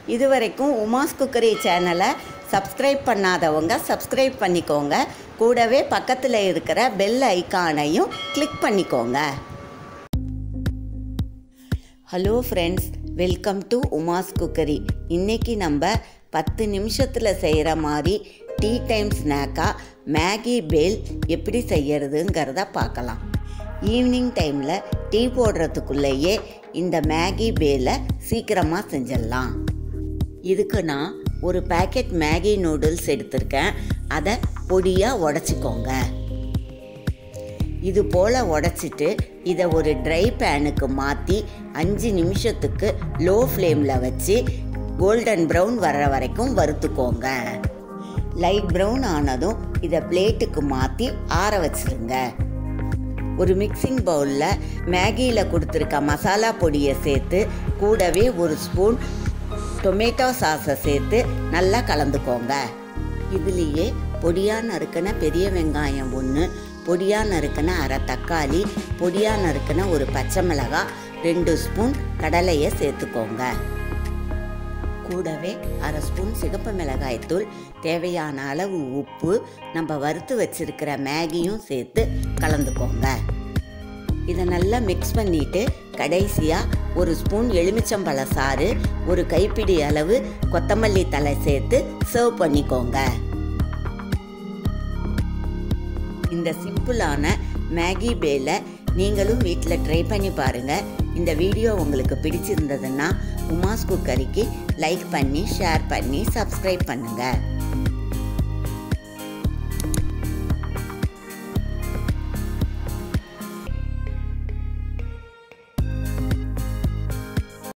இதுவரைக்கும் உமாஸ் குக்கரி சேனலை சப்ஸ்கிரைப் பண்ணாதவங்க சப்ஸ்கிரைப் பண்ணிக்கோங்க கூடவே பக்கத்தில் இருக்கிற பெல் ஐகானையும் கிளிக் பண்ணிக்கோங்க hello friends welcome to Uma's cookery இன்றைக்கி நம்ம பத்து நிமிஷத்தில் செய்கிற மாதிரி டீ டைம் ஸ்நாக்காக மேகி பேல் எப்படி செய்யறதுங்கிறத பார்க்கலாம் ஈவினிங் டைமில் டீ போடுறதுக்குள்ளேயே இந்த மேகி பேலை சீக்கிரமாக செஞ்சிடலாம் இதுக்கு நான் ஒரு பேக்கெட் மேகி நூடுல்ஸ் எடுத்திருக்கேன் அதை பொடியாக உடச்சிக்கோங்க இது போல் உடச்சிட்டு இதை ஒரு ட்ரை பேனுக்கு மாற்றி அஞ்சு நிமிஷத்துக்கு லோ ஃப்ளேமில் வச்சு கோல்டன் ப்ரௌன் வர்ற வரைக்கும் வறுத்துக்கோங்க லைட் ப்ரௌன் ஆனதும் இதை பிளேட்டுக்கு மாற்றி ஆற வச்சிருங்க ஒரு மிக்சிங் பவுலில் மேகியில் கொடுத்துருக்க மசாலா பொடியை சேர்த்து கூடவே ஒரு ஸ்பூன் டொமேட்டோ சாஸை சேர்த்து நல்லா கலந்துக்கோங்க இதுலேயே பொடியாக நறுக்கின பெரிய வெங்காயம் ஒன்று பொடியாக நறுக்கின அரை தக்காளி பொடியாக நறுக்கின ஒரு பச்சை மிளகாய் ரெண்டு ஸ்பூன் கடலையை சேர்த்துக்கோங்க கூடவே அரை ஸ்பூன் சிகப்பு மிளகாய்த்தூள் தேவையான அளவு உப்பு நம்ம வறுத்து வச்சிருக்கிற மேகியும் சேர்த்து கலந்துக்கோங்க இதை நல்லா மிக்ஸ் பண்ணிட்டு கடைசியாக ஒரு ஸ்பூன் எலுமிச்சம்பழ சாறு ஒரு கைப்பிடி அளவு கொத்தமல்லி தலை சேர்த்து சர்வ் பண்ணிக்கோங்க இந்த சிம்பிளான மேகி பேலை நீங்களும் வீட்டில் ட்ரை பண்ணி பாருங்கள் இந்த வீடியோ உங்களுக்கு பிடிச்சிருந்ததுன்னா உமாஸ் குக்கரிக்கு லைக் பண்ணி ஷேர் பண்ணி சப்ஸ்கிரைப் பண்ணுங்கள்